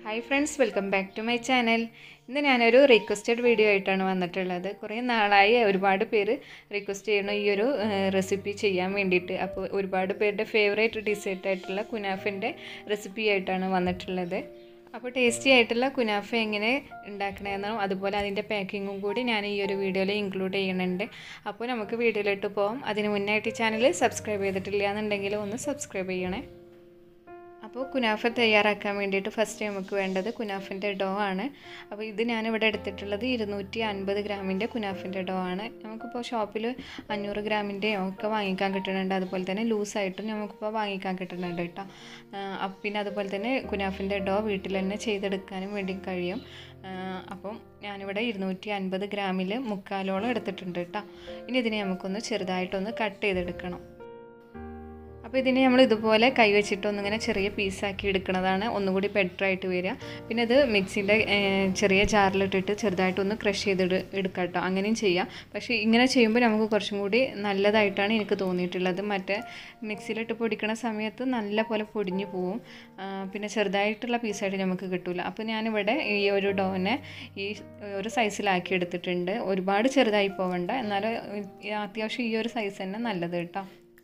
hi friends welcome back to my channel ഇന്ന് ഞാനൊരു requested video ആയിട്ടാണ് വന്നിട്ടുള്ളത് കുറേ നാളായി ഒരുപാട് പേര് റിക്വസ്റ്റ് ചെയ്യണം ഈ ഒരു റെസിപ്പി ചെയ്യാൻ വേണ്ടിയിട്ട് അപ്പോൾ ഒരുപാട് പേരുടെ ഫേവറേറ്റ് ഡിസേർട്ട് ആയിട്ടുള്ള കുനാഫിൻ്റെ റെസിപ്പി ആയിട്ടാണ് വന്നിട്ടുള്ളത് അപ്പോൾ ടേസ്റ്റി ആയിട്ടുള്ള കുനാഫ എങ്ങനെ ഉണ്ടാക്കണമെന്നും അതുപോലെ അതിൻ്റെ പാക്കിങ്ങും കൂടി ഞാൻ ഈ ഒരു വീഡിയോയിൽ ഇൻക്ലൂഡ് ചെയ്യുന്നുണ്ട് അപ്പോൾ നമുക്ക് വീഡിയോയിലോട്ട് പോകാം അതിന് മുന്നായിട്ട് ഈ ചാനൽ സബ്സ്ക്രൈബ് ചെയ്തിട്ടില്ല എന്നുണ്ടെങ്കിൽ ഒന്ന് സബ്സ്ക്രൈബ് ചെയ്യണേ അപ്പോൾ കുനാഫ തയ്യാറാക്കാൻ വേണ്ടിയിട്ട് ഫസ്റ്റ് നമുക്ക് വേണ്ടത് കുനാഫിൻ്റെ ഡോ ആണ് അപ്പോൾ ഇത് ഞാനിവിടെ എടുത്തിട്ടുള്ളത് ഇരുന്നൂറ്റി അൻപത് ഗ്രാമിൻ്റെ കുനാഫിൻ്റെ ഡോ ആണ് നമുക്കിപ്പോൾ ഷോപ്പിൽ അഞ്ഞൂറ് ഗ്രാമിൻ്റെയോ ഒക്കെ വാങ്ങിക്കാൻ കിട്ടുന്നുണ്ട് അതുപോലെ തന്നെ ലൂസായിട്ടും നമുക്കിപ്പോൾ വാങ്ങിക്കാൻ കിട്ടുന്നുണ്ട് കേട്ടോ അപ്പം പിന്നെ അതുപോലെ തന്നെ കുനാഫിൻ്റെ ഡോ വീട്ടിൽ തന്നെ ചെയ്തെടുക്കാനും വേണ്ടി കഴിയും അപ്പം ഞാനിവിടെ ഇരുന്നൂറ്റി അൻപത് ഗ്രാമിൽ മുക്കാലോളം എടുത്തിട്ടുണ്ട് കേട്ടോ ഇനി ഇതിനെ നമുക്കൊന്ന് ചെറുതായിട്ടൊന്ന് കട്ട് ചെയ്തെടുക്കണം അപ്പോൾ ഇതിനെ നമ്മൾ ഇതുപോലെ കൈവച്ചിട്ടൊന്നിങ്ങനെ ചെറിയ പീസാക്കി എടുക്കുന്നതാണ് ഒന്നുകൂടി ബെറ്റർ ആയിട്ട് വരിക പിന്നെ ഇത് മിക്സിൻ്റെ ചെറിയ ജാറിലിട്ടിട്ട് ചെറുതായിട്ടൊന്ന് ക്രഷ് ചെയ്ത് എടുക്കാം കേട്ടോ അങ്ങനെയും ചെയ്യാം പക്ഷേ ഇങ്ങനെ ചെയ്യുമ്പോൾ നമുക്ക് കുറച്ചും കൂടി നല്ലതായിട്ടാണ് എനിക്ക് തോന്നിയിട്ടുള്ളത് മറ്റേ മിക്സിയിലിട്ട് പൊടിക്കണ സമയത്ത് നല്ല പോലെ പൊടിഞ്ഞു പോവും പിന്നെ ചെറുതായിട്ടുള്ള പീസായിട്ട് നമുക്ക് കിട്ടില്ല അപ്പോൾ ഞാനിവിടെ ഈ ഒരു ഡോനെ ഈ ഒരു സൈസിലാക്കി എടുത്തിട്ടുണ്ട് ഒരുപാട് ചെറുതായി പോവണ്ട എന്നാലും അത്യാവശ്യം ഈ ഒരു സൈസ് തന്നെ നല്ലത് കേട്ടോ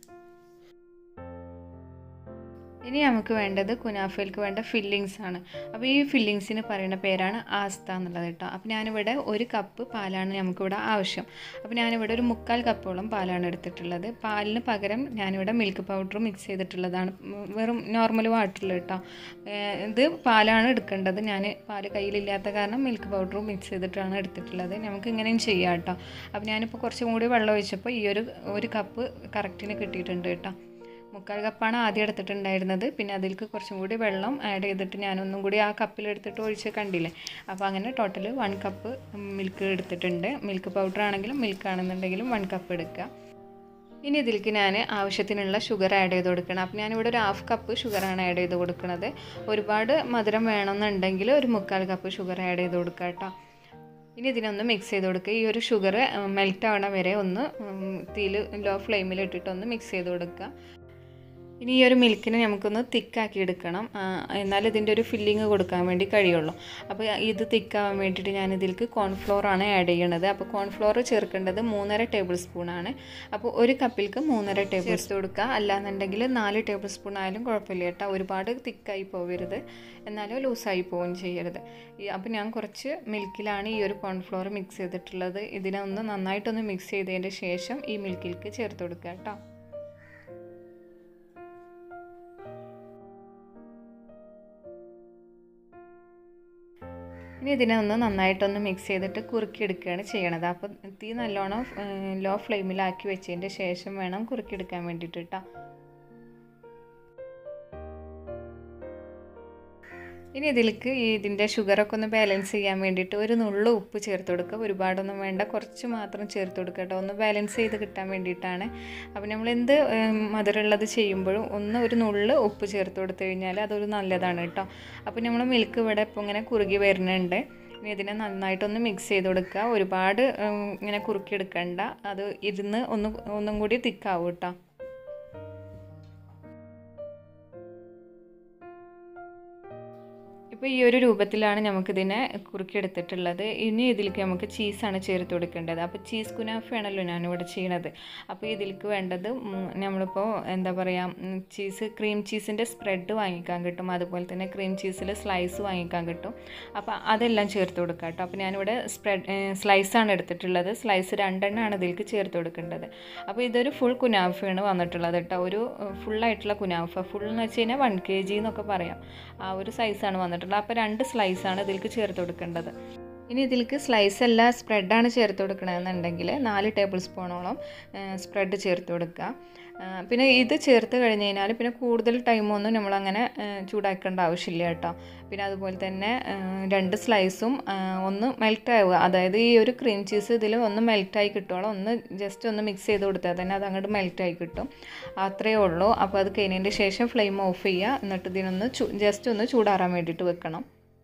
ഇനി നമുക്ക് വേണ്ടത് കുനാഫയിൽക്ക് വേണ്ട ഫില്ലിങ്സ് ആണ് അപ്പോൾ ഈ ഫില്ലിങ്സിന് പറയുന്ന പേരാണ് ആസ്ത എന്നുള്ളത് കേട്ടോ അപ്പോൾ ഞാനിവിടെ ഒരു കപ്പ് പാലാണ് നമുക്കിവിടെ ആവശ്യം അപ്പോൾ ഞാനിവിടെ ഒരു മുക്കാൽ കപ്പോളം പാലാണ് എടുത്തിട്ടുള്ളത് പാലിന് പകരം ഞാനിവിടെ മിൽക്ക് പൗഡർ മിക്സ് ചെയ്തിട്ടുള്ളതാണ് വെറും നോർമൽ വാട്ടറിൽ കേട്ടോ ഇത് പാലാണ് എടുക്കേണ്ടത് ഞാൻ പാല് കയ്യിലില്ലാത്ത കാരണം മിൽക്ക് പൗഡർ മിക്സ് ചെയ്തിട്ടാണ് എടുത്തിട്ടുള്ളത് നമുക്ക് ഇങ്ങനെയും ചെയ്യാം കേട്ടോ അപ്പോൾ ഞാനിപ്പോൾ കുറച്ചും കൂടി വെള്ളം ഒഴിച്ചപ്പോൾ ഈ ഒരു ഒരു കപ്പ് കറക്റ്റിന് കിട്ടിയിട്ടുണ്ട് കേട്ടോ മുക്കാൽ കപ്പാണ് ആദ്യം എടുത്തിട്ടുണ്ടായിരുന്നത് പിന്നെ അതിലേക്ക് കുറച്ചും കൂടി വെള്ളം ആഡ് ചെയ്തിട്ട് ഞാനൊന്നും കൂടി ആ കപ്പിലെടുത്തിട്ട് ഒഴിച്ച് കണ്ടില്ലേ അപ്പോൾ അങ്ങനെ ടോട്ടൽ വൺ കപ്പ് മിൽക്ക് എടുത്തിട്ടുണ്ട് മിൽക്ക് പൗഡർ ആണെങ്കിലും മിൽക്ക് ആണെന്നുണ്ടെങ്കിലും വൺ കപ്പ് എടുക്കുക ഇനി ഇതിലേക്ക് ഞാൻ ആവശ്യത്തിനുള്ള ഷുഗർ ആഡ് ചെയ്ത് കൊടുക്കണം അപ്പോൾ ഞാനിവിടെ ഒരു ഹാഫ് കപ്പ് ഷുഗറാണ് ആഡ് ചെയ്ത് കൊടുക്കുന്നത് ഒരുപാട് മധുരം വേണമെന്നുണ്ടെങ്കിൽ ഒരു മുക്കാൽ കപ്പ് ഷുഗർ ആഡ് ചെയ്ത് കൊടുക്കുക കേട്ടോ ഇനി ഇതിനൊന്ന് മിക്സ് ചെയ്ത് കൊടുക്കുക ഈ ഒരു ഷുഗർ മെൽറ്റ് ആവണ വരെ ഒന്ന് തീയിൽ ലോ ഫ്ലെയിമിൽ ഇട്ടിട്ട് ഒന്ന് മിക്സ് ചെയ്ത് കൊടുക്കുക ഇനി ഈ ഒരു മിൽക്കിനെ നമുക്കൊന്ന് തിക്കാക്കി എടുക്കണം എന്നാൽ ഇതിൻ്റെ ഒരു ഫില്ലിങ് കൊടുക്കാൻ വേണ്ടി കഴിയുള്ളൂ അപ്പോൾ ഇത് തിക്കാവാൻ വേണ്ടിയിട്ട് ഞാൻ ഇതിലേക്ക് കോൺഫ്ലോർ ആണ് ആഡ് ചെയ്യണത് അപ്പോൾ കോൺഫ്ലോർ ചേർക്കേണ്ടത് മൂന്നര ടേബിൾ സ്പൂൺ ആണ് അപ്പോൾ ഒരു കപ്പിൽക്ക് മൂന്നര ടേബിൾ ചേർത്ത് കൊടുക്കുക അല്ലാന്നുണ്ടെങ്കിൽ നാല് ടേബിൾ സ്പൂൺ ആയാലും കുഴപ്പമില്ല കേട്ടോ ഒരുപാട് തിക്കായി പോകരുത് എന്നാലും ലൂസായി പോവുകയും ചെയ്യരുത് അപ്പോൾ ഞാൻ കുറച്ച് മിൽക്കിലാണ് ഈ ഒരു കോൺഫ്ലോർ മിക്സ് ചെയ്തിട്ടുള്ളത് ഇതിനെ ഒന്ന് നന്നായിട്ടൊന്ന് മിക്സ് ചെയ്തതിൻ്റെ ശേഷം ഈ മിൽക്കിലേക്ക് ചേർത്ത് കൊടുക്കുക കേട്ടോ ഇനി ഇതിനെ ഒന്ന് നന്നായിട്ടൊന്ന് മിക്സ് ചെയ്തിട്ട് കുറുക്കിയെടുക്കുകയാണ് ചെയ്യണത് അപ്പോൾ തീ നല്ലോണം ലോ ഫ്ലെയിമിലാക്കി വെച്ചതിൻ്റെ ശേഷം വേണം കുറുക്കിയെടുക്കാൻ വേണ്ടിയിട്ട് കേട്ടോ ഇനി ഇതിലേക്ക് ഈ ഇതിൻ്റെ ഷുഗറൊക്കെ ഒന്ന് ബാലൻസ് ചെയ്യാൻ വേണ്ടിയിട്ട് ഒരു നുള്ളു ഉപ്പ് ചേർത്ത് കൊടുക്കുക ഒരുപാടൊന്നും വേണ്ട കുറച്ച് മാത്രം ചേർത്ത് കൊടുക്കുക കേട്ടോ ഒന്ന് ബാലൻസ് ചെയ്ത് കിട്ടാൻ വേണ്ടിയിട്ടാണ് അപ്പോൾ നമ്മൾ എന്ത് മധുരമുള്ളത് ചെയ്യുമ്പോഴും ഒന്ന് ഒരു നുള്ളു ഉപ്പ് ചേർത്ത് കൊടുത്തു കഴിഞ്ഞാൽ അതൊരു നല്ലതാണ് കേട്ടോ അപ്പോൾ നമ്മൾ മിൽക്ക് ഇവിടെ ഇപ്പോൾ ഇങ്ങനെ കുറുകി വരുന്നുണ്ട് ഇനി ഇതിനെ നന്നായിട്ടൊന്ന് മിക്സ് ചെയ്ത് കൊടുക്കുക ഒരുപാട് ഇങ്ങനെ കുറുക്കിയെടുക്കണ്ട അത് ഇരുന്ന് ഒന്ന് ഒന്നും കൂടി തിക്കാവും കേട്ടോ ഇപ്പോൾ ഈ ഒരു രൂപത്തിലാണ് നമുക്കിതിനെ കുറുക്കിയെടുത്തിട്ടുള്ളത് ഇനി ഇതിലേക്ക് നമുക്ക് ചീസാണ് ചേർത്ത് കൊടുക്കേണ്ടത് അപ്പോൾ ചീസ് കുനാഫയാണല്ലോ ഞാനിവിടെ ചെയ്യണത് അപ്പോൾ ഇതിലേക്ക് വേണ്ടത് നമ്മളിപ്പോൾ എന്താ പറയുക ചീസ് ക്രീം ചീസിൻ്റെ സ്പ്രെഡ് വാങ്ങിക്കാൻ കിട്ടും അതുപോലെ തന്നെ ക്രീം ചീസിൽ സ്ലൈസ് വാങ്ങിക്കാൻ കിട്ടും അപ്പോൾ അതെല്ലാം ചേർത്ത് കൊടുക്കാം കേട്ടോ അപ്പോൾ ഞാനിവിടെ സ്പ്രെഡ് സ്ലൈസാണ് എടുത്തിട്ടുള്ളത് സ്ലൈസ് രണ്ടെണ്ണമാണ് ഇതിലേക്ക് ചേർത്ത് കൊടുക്കേണ്ടത് അപ്പോൾ ഇതൊരു ഫുൾ കുനാഫയാണ് വന്നിട്ടുള്ളത് കേട്ടോ ഒരു ഫുള്ളായിട്ടുള്ള കുനാഫ ഫുൾ എന്ന് വെച്ച് കഴിഞ്ഞാൽ വൺ കെ ജി എന്നൊക്കെ പറയാം ആ ഒരു സൈസാണ് വന്നിട്ടുള്ളത് അപ്പോൾ രണ്ട് സ്ലൈസാണ് ഇതിലേക്ക് ചേർത്ത് കൊടുക്കേണ്ടത് ഇനി ഇതിലേക്ക് സ്ലൈസ് അല്ല സ്പ്രെഡാണ് ചേർത്ത് കൊടുക്കണമെന്നുണ്ടെങ്കിൽ നാല് ടേബിൾ സ്പൂണോളം സ്പ്രെഡ് ചേർത്ത് കൊടുക്കുക പിന്നെ ഇത് ചേർത്ത് കഴിഞ്ഞ് കഴിഞ്ഞാൽ പിന്നെ കൂടുതൽ ടൈമൊന്നും നമ്മളങ്ങനെ ചൂടാക്കേണ്ട ആവശ്യമില്ല കേട്ടോ പിന്നെ അതുപോലെ തന്നെ രണ്ട് സ്ലൈസും ഒന്ന് മെൽറ്റ് ആവുക അതായത് ഈ ഒരു ക്രീം ചീസ് ഇതിൽ ഒന്ന് മെൽറ്റായി കിട്ടുമോളൂ ഒന്ന് ജസ്റ്റ് ഒന്ന് മിക്സ് ചെയ്ത് കൊടുത്താൽ തന്നെ അത് അങ്ങോട്ട് മെൽറ്റായി കിട്ടും അത്രയേ ഉള്ളൂ അപ്പോൾ അത് കഴിഞ്ഞതിൻ്റെ ശേഷം ഫ്ലെയിം ഓഫ് ചെയ്യുക എന്നിട്ട് ഇതിനൊന്ന് ജസ്റ്റ് ഒന്ന് ചൂടാറാൻ വേണ്ടിയിട്ട് വെക്കണം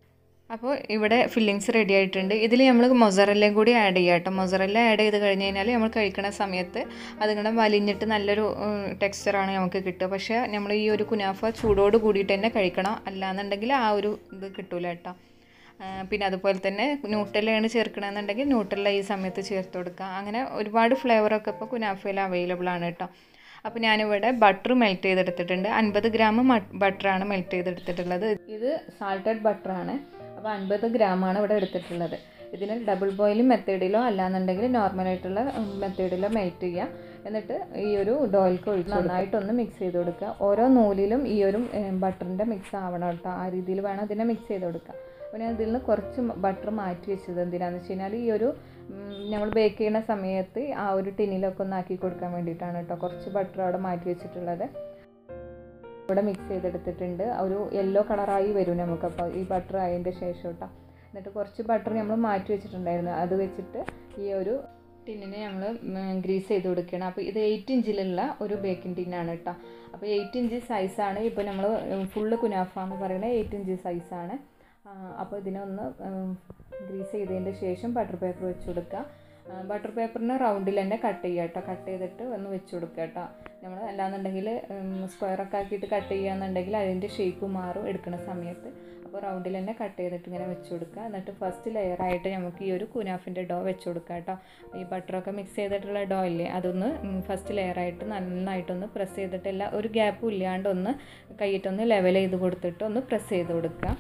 അപ്പോൾ ഇവിടെ ഫില്ലിങ്സ് റെഡി ആയിട്ടുണ്ട് ഇതിൽ നമ്മൾ മൊസറല്ലയും കൂടി ആഡ് ചെയ്യാം കേട്ടോ മൊസറല്ല ആഡ് ചെയ്ത് കഴിഞ്ഞ് കഴിഞ്ഞാൽ നമ്മൾ കഴിക്കുന്ന സമയത്ത് അതിങ്ങനെ വലിഞ്ഞിട്ട് നല്ലൊരു ടെക്സ്ചറാണ് നമുക്ക് കിട്ടുക പക്ഷേ നമ്മൾ ഈ ഒരു കുനാഫ ചൂടോട് കൂടിയിട്ട് തന്നെ കഴിക്കണം അല്ലാന്നുണ്ടെങ്കിൽ ആ ഒരു ഇത് കിട്ടൂല കേട്ടോ പിന്നെ അതുപോലെ തന്നെ ന്യൂട്രലയാണ് ചേർക്കണമെന്നുണ്ടെങ്കിൽ ന്യൂട്രല ഈ സമയത്ത് ചേർത്ത് കൊടുക്കുക അങ്ങനെ ഒരുപാട് ഫ്ലേവറൊക്കെ ഇപ്പോൾ കുനാഫയിൽ അവൈലബിൾ ആണ് കേട്ടോ അപ്പോൾ ഞാനിവിടെ ബട്ടർ മെൽറ്റ് ചെയ്തെടുത്തിട്ടുണ്ട് അൻപത് ഗ്രാം ബട്ടറാണ് മെൽറ്റ് ചെയ്തെടുത്തിട്ടുള്ളത് ഇത് സാൾട്ടഡ് ബട്ടറാണ് അപ്പോൾ അൻപത് ഗ്രാമാണ് ഇവിടെ എടുത്തിട്ടുള്ളത് ഇതിന് ഡബിൾ ബോയിലിംഗ് മെത്തേഡിലോ അല്ലാന്നുണ്ടെങ്കിൽ നോർമലായിട്ടുള്ള മെത്തേഡിലോ മെൽറ്റ് ചെയ്യുക എന്നിട്ട് ഈ ഒരു ഡോയിൽക്ക് ഒഴിച്ച് നന്നായിട്ടൊന്ന് മിക്സ് ചെയ്ത് കൊടുക്കുക ഓരോ നൂലിലും ഈ ഒരു ബട്ടറിൻ്റെ മിക്സ് ആവണം കേട്ടോ ആ രീതിയിൽ വേണം ഇതിനെ മിക്സ് ചെയ്ത് കൊടുക്കുക അപ്പോൾ ഞാൻ ഇതിൽ നിന്ന് കുറച്ച് ബട്ടർ മാറ്റി വെച്ചത് എന്തിനാന്ന് വെച്ച് കഴിഞ്ഞാൽ ഈ ഒരു നമ്മൾ ബേക്ക് ചെയ്യുന്ന സമയത്ത് ആ ഒരു ടിന്നിലൊക്കെ ഒന്ന് ആക്കി കൊടുക്കാൻ വേണ്ടിയിട്ടാണ് കേട്ടോ കുറച്ച് ബട്ടർ അവിടെ മാറ്റി വെച്ചിട്ടുള്ളത് ഇവിടെ മിക്സ് ചെയ്തെടുത്തിട്ടുണ്ട് ഒരു യെല്ലോ കളറായി വരും നമുക്കപ്പോൾ ഈ ബട്ടർ ആയതിൻ്റെ ശേഷം കേട്ടോ എന്നിട്ട് കുറച്ച് ബട്ടർ നമ്മൾ മാറ്റി വെച്ചിട്ടുണ്ടായിരുന്നു അത് വെച്ചിട്ട് ഈ ഒരു ടിന്നിനെ നമ്മൾ ഗ്രീസ് ചെയ്ത് കൊടുക്കുകയാണ് അപ്പോൾ ഇത് എയ്റ്റ് ഇഞ്ചിലുള്ള ഒരു ബേക്കിംഗ് ടിന്നാണ് കേട്ടോ അപ്പോൾ എയ്റ്റ് ഇഞ്ച് സൈസാണ് ഇപ്പോൾ നമ്മൾ ഫുള്ള് കുനാഫ എന്ന് പറയുന്നത് എയ്റ്റ് ഇഞ്ച് സൈസാണ് അപ്പോൾ ഇതിനൊന്ന് ഗ്രീസ് ചെയ്തതിൻ്റെ ശേഷം ബട്ടർ പേപ്പർ വെച്ച് കൊടുക്കുക ബട്ടർ പേപ്പറിന് റൗണ്ടിൽ തന്നെ കട്ട് ചെയ്യുക കേട്ടോ കട്ട് ചെയ്തിട്ട് ഒന്ന് വെച്ച് കൊടുക്കുക കേട്ടോ നമ്മൾ അല്ലാന്നുണ്ടെങ്കിൽ സ്ക്വയറൊക്കെ ആക്കിയിട്ട് കട്ട് ചെയ്യുകയെന്നുണ്ടെങ്കിൽ അതിൻ്റെ ഷേപ്പ് മാറും എടുക്കുന്ന സമയത്ത് അപ്പോൾ റൗണ്ടിൽ തന്നെ കട്ട് ചെയ്തിട്ട് ഇങ്ങനെ വെച്ച് കൊടുക്കുക എന്നിട്ട് ഫസ്റ്റ് ലെയറായിട്ട് നമുക്ക് ഈ ഒരു കുനാഫിൻ്റെ ഡോ വെച്ച് കൊടുക്കുക കേട്ടോ ഈ ബട്ടറൊക്കെ മിക്സ് ചെയ്തിട്ടുള്ള ഡോ ഇല്ലേ അതൊന്ന് ഫസ്റ്റ് ലെയറായിട്ട് നന്നായിട്ടൊന്ന് പ്രസ് ചെയ്തിട്ട് എല്ലാ ഒരു ഗ്യാപ്പും ഇല്ലാണ്ട് ഒന്ന് കൈയിട്ടൊന്ന് ലെവൽ ചെയ്ത് കൊടുത്തിട്ട് ഒന്ന് പ്രസ് ചെയ്ത് കൊടുക്കുക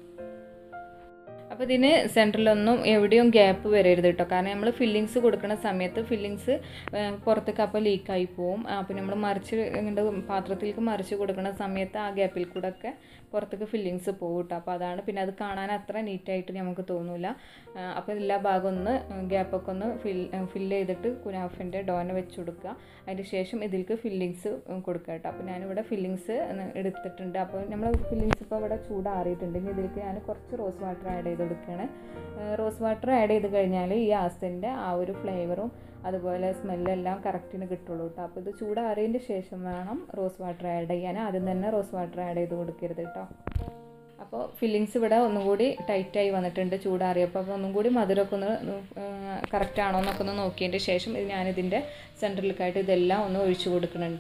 അപ്പോൾ ഇതിന് സെൻറ്ററിലൊന്നും എവിടെയും ഗ്യാപ്പ് വരരുത് കേട്ടോ കാരണം നമ്മൾ ഫില്ലിങ്സ് കൊടുക്കുന്ന സമയത്ത് ഫില്ലിങ്സ് പുറത്തേക്ക് അപ്പോൾ ലീക്കായി പോവും അപ്പോൾ നമ്മൾ മറിച്ച് ഇങ്ങോട്ട് പാത്രത്തിലേക്ക് മറിച്ച് കൊടുക്കുന്ന സമയത്ത് ആ ഗ്യാപ്പിൽ കൂടെ ഒക്കെ പുറത്തേക്ക് ഫില്ലിങ്സ് പോകും കേട്ടോ അപ്പോൾ അതാണ് പിന്നെ അത് കാണാൻ അത്ര നീറ്റായിട്ട് നമുക്ക് തോന്നില്ല അപ്പോൾ എല്ലാ ഭാഗം ഒന്ന് ഗ്യാപ്പൊക്കെ ഒന്ന് ഫിൽ ഫില്ല് ചെയ്തിട്ട് കുനാഫിൻ്റെ ഡോന വെച്ച് കൊടുക്കുക അതിന് ശേഷം ഇതിലേക്ക് ഫില്ലിങ്സ് കൊടുക്കുക കേട്ടോ അപ്പോൾ ഞാനിവിടെ ഫില്ലിങ്സ് എടുത്തിട്ടുണ്ട് അപ്പോൾ നമ്മൾ ഫില്ലിങ്സ് ഇപ്പോൾ ഇവിടെ ചൂടാറിയിട്ടുണ്ട് ഇനി ഇതിലേക്ക് ഞാൻ കുറച്ച് റോസ് വാട്ടർ ആഡ് ചെയ്ത് കൊടുക്കുകയാണ് റോസ് വാട്ടർ ആഡ് ചെയ്ത് കഴിഞ്ഞാൽ ഈ ആസിൻ്റെ ആ ഒരു ഫ്ലേവറും അതുപോലെ സ്മെല്ലെല്ലാം കറക്റ്റിന് കിട്ടുള്ളൂ കേട്ടോ അപ്പോൾ ഇത് ചൂടാറിയതിൻ്റെ ശേഷം വേണം റോസ് വാട്ടർ ആഡ് ചെയ്യാൻ ആദ്യം തന്നെ റോസ് വാട്ടർ ആഡ് ചെയ്ത് കൊടുക്കരുത് കേട്ടോ അപ്പോൾ ഫില്ലിങ്സ് ഇവിടെ ഒന്നുകൂടി ടൈറ്റായി വന്നിട്ടുണ്ട് ചൂടാറിയപ്പോൾ അപ്പോൾ ഒന്നും കൂടി മധുരമൊക്കെ ഒന്ന് കറക്റ്റ് ആണോ എന്നൊക്കെ ഒന്ന് നോക്കിയതിൻ്റെ ശേഷം ഇത് ഞാനിതിൻ്റെ സെൻറ്ററിലേക്കായിട്ട് ഇതെല്ലാം ഒന്ന് ഒഴിച്ചു കൊടുക്കുന്നുണ്ട്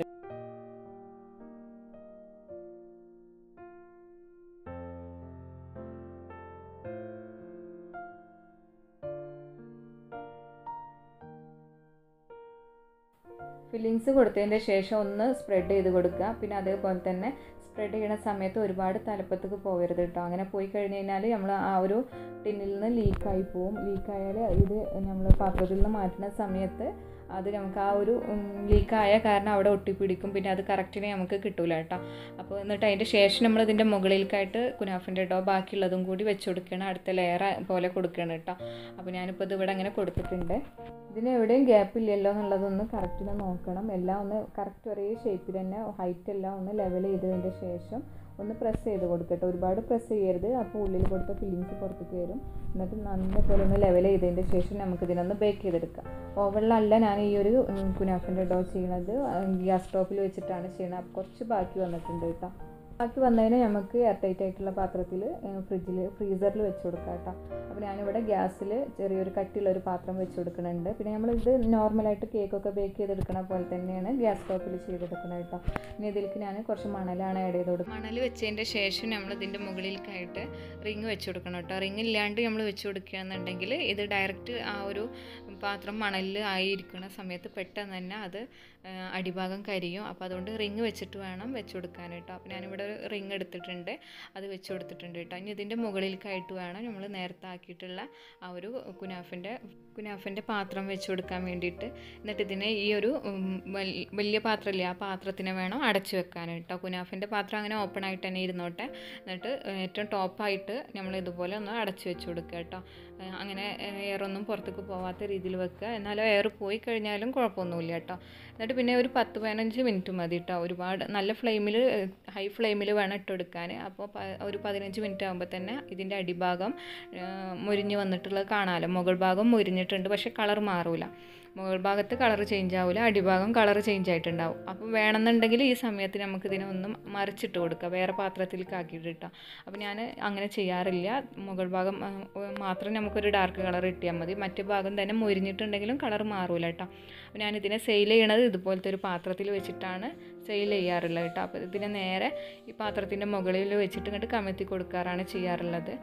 ഫില്ലിങ്സ് കൊടുത്തതിൻ്റെ ശേഷം ഒന്ന് സ്പ്രെഡ് ചെയ്ത് കൊടുക്കുക പിന്നെ അതേപോലെ തന്നെ സ്പ്രെഡ് ചെയ്യുന്ന സമയത്ത് ഒരുപാട് തലപ്പത്തേക്ക് പോകരുത് കേട്ടോ അങ്ങനെ പോയി കഴിഞ്ഞ് കഴിഞ്ഞാൽ നമ്മൾ ആ ഒരു ടിന്നിൽ നിന്ന് ലീക്കായി പോവും ലീക്കായാൽ ഇത് നമ്മൾ പാത്രത്തിൽ നിന്ന് മാറ്റുന്ന സമയത്ത് അത് നമുക്ക് ആ ഒരു ലീക്കായ കാരണം അവിടെ ഒട്ടിപ്പിടിക്കും പിന്നെ അത് കറക്റ്റിന് നമുക്ക് കിട്ടൂല കേട്ടോ അപ്പോൾ എന്നിട്ട് അതിൻ്റെ ശേഷം നമ്മൾ ഇതിൻ്റെ മുകളിലേക്കായിട്ട് കുനാഫിൻ്റെ ഡോ ബാക്കിയുള്ളതും കൂടി വെച്ച് കൊടുക്കണം അടുത്ത ലെയർ പോലെ കൊടുക്കണം കേട്ടോ അപ്പോൾ ഞാനിപ്പോൾ ഇത് ഇവിടെ അങ്ങനെ കൊടുത്തിട്ടുണ്ട് ഇതിന് എവിടെയും ഗ്യാപ്പ് ഇല്ലല്ലോ എന്നുള്ളതൊന്ന് കറക്റ്റിന് നോക്കണം എല്ലാം ഒന്ന് കറക്റ്റ് ഒരേ ഷേപ്പിൽ തന്നെ ഹൈറ്റ് എല്ലാം ഒന്ന് ലെവൽ ചെയ്തതിൻ്റെ ശേഷം ഒന്ന് പ്രസ് ചെയ്ത് കൊടുക്കട്ടെ ഒരുപാട് പ്രസ് ചെയ്യരുത് അപ്പോൾ ഉള്ളിൽ കൊടുത്ത ഫില്ലിങ്സ് പുറത്തേക്ക് വരും എന്നിട്ട് നന്ന പോലെ ഒന്ന് ലെവൽ ചെയ്തതിൻ്റെ ശേഷം നമുക്ക് ഇതിനൊന്ന് ബേക്ക് ചെയ്തെടുക്കാം ഓവനിലല്ല ഞാൻ ഈ ഒരു കുനാഫിൻ്റെ ഡോ ചെയ്യണത് ഗ്യാസ് സ്റ്റോപ്പിൽ വെച്ചിട്ടാണ് ചെയ്യണത് അപ്പോൾ കുറച്ച് ബാക്കി വന്നിട്ടുണ്ട് കേട്ടോ ബാക്കി വന്നതിന് നമുക്ക് എയർ ടൈറ്റ് ആയിട്ടുള്ള പാത്രത്തിൽ ഫ്രിഡ്ജിൽ ഫ്രീസറിൽ വെച്ച് കൊടുക്കാം കേട്ടോ അപ്പോൾ ഞാനിവിടെ ഗ്യാസിൽ ചെറിയൊരു കട്ടിയുള്ള ഒരു പാത്രം വെച്ച് കൊടുക്കുന്നുണ്ട് പിന്നെ നമ്മളിത് നോർമലായിട്ട് കേക്കൊക്കെ ബേക്ക് ചെയ്തെടുക്കണ പോലെ തന്നെയാണ് ഗ്യാസ് സ്റ്റോപ്പിൽ ചെയ്തെടുക്കുന്നത് കേട്ടോ ഇനി ഇതിലേക്ക് ഞാൻ കുറച്ച് മണലാണ് ആഡ് ചെയ്ത് കൊടുക്കുന്നത് മണൽ വെച്ചതിൻ്റെ ശേഷം നമ്മൾ ഇതിൻ്റെ മുകളിലേക്കായിട്ട് റിങ് വെച്ച് കൊടുക്കണം കേട്ടോ റിങ് ഇല്ലാണ്ട് നമ്മൾ വെച്ച് കൊടുക്കുകയാണെന്നുണ്ടെങ്കിൽ ഇത് ഡയറക്റ്റ് ആ ഒരു പാത്രം മണലിൽ ആയിരിക്കുന്ന സമയത്ത് പെട്ടെന്ന് തന്നെ അത് അടിഭാഗം കരിയും അപ്പോൾ അതുകൊണ്ട് റിങ് വെച്ചിട്ട് വേണം വെച്ച് കൊടുക്കാൻ കേട്ടോ അപ്പോൾ ഞാനിവിടെ ഒരു റിങ് എടുത്തിട്ടുണ്ട് അത് വെച്ച് കൊടുത്തിട്ടുണ്ട് കേട്ടോ ഇനി ഇതിൻ്റെ മുകളിലേക്കായിട്ട് വേണം നമ്മൾ നേരത്തെ ആക്കിയിട്ടുള്ള ആ ഒരു കുനാഫിൻ്റെ കുനാഫിൻ്റെ പാത്രം വെച്ച് കൊടുക്കാൻ വേണ്ടിയിട്ട് എന്നിട്ട് ഇതിനെ ഈ ഒരു വലിയ പാത്രമില്ലേ ആ പാത്രത്തിനെ വേണം അടച്ചു വെക്കാൻ കേട്ടോ കുനാഫിൻ്റെ പാത്രം അങ്ങനെ ഓപ്പൺ ആയിട്ട് തന്നെ ഇരുന്നോട്ടെ എന്നിട്ട് ഏറ്റവും ടോപ്പായിട്ട് നമ്മൾ ഇതുപോലെ ഒന്ന് അടച്ചു വെച്ച് കൊടുക്കുക കേട്ടോ അങ്ങനെ എയറൊന്നും പുറത്തേക്ക് പോവാത്ത രീതിയിൽ വെക്കുക എന്നാലും എയർ പോയി കഴിഞ്ഞാലും കുഴപ്പമൊന്നുമില്ല കേട്ടോ എന്നിട്ട് പിന്നെ ഒരു പത്ത് പതിനഞ്ച് മിനിറ്റ് മതി കേട്ടോ ഒരുപാട് നല്ല ഫ്ലെയിമിൽ ഹൈ ഫ്ലെയിമിൽ വേണം ഇട്ടെടുക്കാൻ അപ്പോൾ ഒരു പതിനഞ്ച് മിനിറ്റ് ആകുമ്പോൾ തന്നെ ഇതിൻ്റെ അടിഭാഗം മുരിഞ്ഞ് വന്നിട്ടുള്ളത് കാണാമല്ലോ മുകൾ ഭാഗം മുരിഞ്ഞിട്ടുണ്ട് പക്ഷേ കളർ മാറൂല മുകൾ ഭാഗത്ത് കളർ ചേഞ്ച് ആവില്ല അടിഭാഗം കളർ ചേഞ്ച് ആയിട്ടുണ്ടാവും അപ്പോൾ വേണമെന്നുണ്ടെങ്കിൽ ഈ സമയത്ത് നമുക്ക് ഇതിനെ ഒന്നും മറിച്ചിട്ട് കൊടുക്കുക വേറെ പാത്രത്തിലേക്ക് ആക്കിയിട്ട് ഇട്ടാം അപ്പോൾ ഞാൻ അങ്ങനെ ചെയ്യാറില്ല മുകൾ ഭാഗം ആ, മാത്രം നമുക്കൊരു ഡാർക്ക് കളർ കിട്ടിയാൽ മതി മറ്റു ഭാഗം തന്നെ മുരിഞ്ഞിട്ടുണ്ടെങ്കിലും കളർ മാറൂല കേട്ടോ അപ്പോൾ ഞാനിതിനെ സെയിൽ ചെയ്യണത് ഇതുപോലത്തെ ഒരു പാത്രത്തിൽ വെച്ചിട്ടാണ് സെയിൽ ചെയ്യാറുള്ളത് കേട്ടോ അപ്പോൾ ഇതിനെ നേരെ ഈ പാത്രത്തിൻ്റെ മുകളിൽ വെച്ചിട്ട് ഇങ്ങോട്ട് കമഴ്ത്തി കൊടുക്കാറാണ് ചെയ്യാറുള്ളത്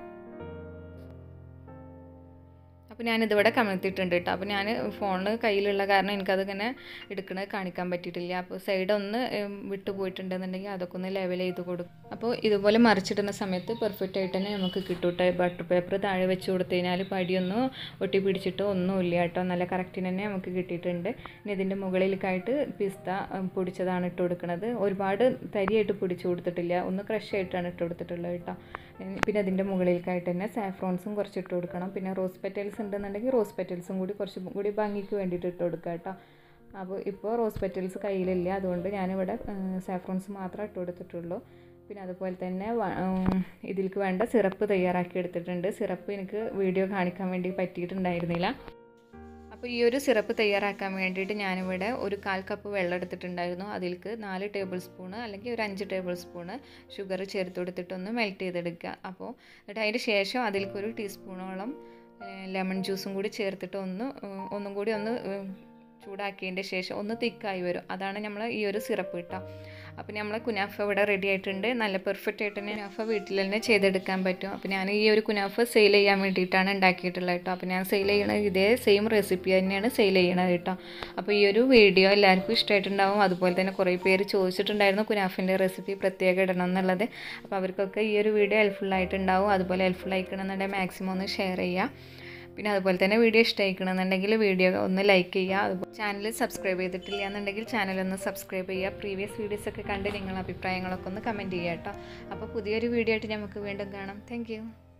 അപ്പോൾ ഞാനിതിവിടെ കമഴ്ത്തിയിട്ടുണ്ട് കേട്ടോ അപ്പോൾ ഞാൻ ഫോണിൽ കയ്യിലുള്ള കാരണം എനിക്കതിങ്ങനെ എടുക്കണത് കാണിക്കാൻ പറ്റിയിട്ടില്ല അപ്പോൾ സൈഡ് ഒന്ന് ഉം, വിട്ടു പോയിട്ടുണ്ടെന്നുണ്ടെങ്കിൽ അതൊക്കെ ഒന്ന് ലെവൽ ചെയ്ത് കൊടുക്കും അപ്പോൾ ഇതുപോലെ മറിച്ചിടുന്ന സമയത്ത് പെർഫെക്റ്റ് ആയിട്ട് തന്നെ നമുക്ക് കിട്ടൂട്ടെ ബട്ടർ പേപ്പർ താഴെ വെച്ച് കൊടുത്തു കഴിഞ്ഞാൽ പടിയൊന്നും ഒട്ടി പിടിച്ചിട്ടോ ഒന്നുമില്ല കേട്ടോ നല്ല കറക്റ്റിന് തന്നെ നമുക്ക് കിട്ടിയിട്ടുണ്ട് ഇനി ഇതിൻ്റെ മുകളിലേക്കായിട്ട് പിസ്ത ഉം, പൊടിച്ചതാണ് ഇട്ട് കൊടുക്കുന്നത് ഒരുപാട് തരിയായിട്ട് പൊടിച്ച് കൊടുത്തിട്ടില്ല ഒന്ന് ക്രഷ് ആയിട്ടാണ് ഇട്ട് കൊടുത്തിട്ടുള്ളത് കേട്ടോ ഉം, പിന്നെ അതിൻ്റെ മുകളിലേക്കായിട്ട് തന്നെ സാഫ്രോൺസും കുറച്ച് ഇട്ട് കൊടുക്കണം പിന്നെ റോസ് പെറ്റൽസ് ഉണ്ടെന്നുണ്ടെങ്കിൽ റോസ് പെറ്റൽസും കൂടി കുറച്ച് കൂടി ഭംഗിക്ക് വേണ്ടിയിട്ട് ഇട്ട് കൊടുക്കുക കേട്ടോ അപ്പോൾ ഇപ്പോൾ റോസ് പെറ്റൽസ് കയ്യിലില്ല അതുകൊണ്ട് ഞാനിവിടെ സാഫ്രോൺസ് മാത്രമേ ഇട്ട് കൊടുത്തിട്ടുള്ളൂ പിന്നെ അതുപോലെ തന്നെ വ- ഉം, ഇതിലേക്ക് വേണ്ട സിറപ്പ് തയ്യാറാക്കി എടുത്തിട്ടുണ്ട് സിറപ്പ് എനിക്ക് വീഡിയോ കാണിക്കാൻ വേണ്ടി പറ്റിയിട്ടുണ്ടായിരുന്നില്ല അപ്പോൾ ഈ ഒരു സിറപ്പ് തയ്യാറാക്കാൻ വേണ്ടിയിട്ട് ഞാനിവിടെ ഒരു കാൽ കപ്പ് വെള്ളം എടുത്തിട്ടുണ്ടായിരുന്നു അതിലേക്ക് നാല് ടേബിൾ സ്പൂണ് അല്ലെങ്കിൽ ഒരു അഞ്ച് ടേബിൾ സ്പൂണ് ഷുഗർ ചേർത്ത് കൊടുത്തിട്ടൊന്ന് മെൽറ്റ് ചെയ്തെടുക്കുക അപ്പോൾ എന്നിട്ട് അതിന് ശേഷം അതിലേക്ക് ഒരു ടീസ്പൂണോളം ലെമൺ ജ്യൂസും കൂടി ചേർത്തിട്ട് ഒന്ന് ഉം, ഒന്നും കൂടി ഒന്ന് ഉം, ചൂടാക്കിയതിൻ്റെ ശേഷം ഒന്ന് തിക്കായി വരും അതാണ് നമ്മൾ ഈ ഒരു സിറപ്പ് കിട്ടുക അപ്പോൾ നമ്മൾ കുനാഫ ഇവിടെ റെഡി ആയിട്ടുണ്ട് നല്ല പെർഫെക്റ്റ് ആയിട്ട് തന്നെ കുനാഫ വീട്ടിൽ തന്നെ ചെയ്തെടുക്കാൻ പറ്റും അപ്പോൾ ഞാൻ ഈ ഒരു കുനാഫ സെയിൽ ചെയ്യാൻ വേണ്ടിയിട്ടാണ് ഉണ്ടാക്കിയിട്ടുള്ളത് കേട്ടോ അപ്പോൾ ഞാൻ സെയിൽ ചെയ്യണത് ഇതേ സെയിം റെസിപ്പി തന്നെയാണ് സെയിൽ ചെയ്യണത് കേട്ടോ അപ്പോൾ ഈ ഒരു വീഡിയോ എല്ലാവർക്കും ഇഷ്ടമായിട്ടുണ്ടാവും അതുപോലെ തന്നെ കുറേ പേര് ചോദിച്ചിട്ടുണ്ടായിരുന്നു കുനാഫിൻ്റെ റെസിപ്പി പ്രത്യേകം ഇടണം എന്നുള്ളത് അപ്പോൾ അവർക്കൊക്കെ ഈ ഒരു വീഡിയോ ഹെൽപ്ഫുൾ ആയിട്ടുണ്ടാവും അതുപോലെ ഹെൽപ്ഫുൾ ആയിക്കണമെന്നുണ്ടെങ്കിൽ മാക്സിമം ഒന്ന് ഷെയർ ചെയ്യുക പിന്നെ അതുപോലെ തന്നെ വീഡിയോ ഇഷ്ടമായിക്കണമെന്നുണ്ടെങ്കിൽ വീഡിയോ ഒന്ന് ലൈക്ക് ചെയ്യുക അതുപോലെ ചാനൽ സബ്സ്ക്രൈബ് ചെയ്തിട്ടില്ല എന്നുണ്ടെങ്കിൽ ചാനൽ ഒന്ന് സബ്സ്ക്രൈബ് ചെയ്യുക പ്രീവിയസ് വീഡിയോസ് ഒക്കെ കണ്ട് നിങ്ങളുടെ അഭിപ്രായങ്ങളൊക്കെ ഒന്ന് കമൻറ്റ് ചെയ്യുക കേട്ടോ അപ്പോൾ പുതിയൊരു വീഡിയോ ആയിട്ട് നമുക്ക് വീണ്ടും കാണാം താങ്ക്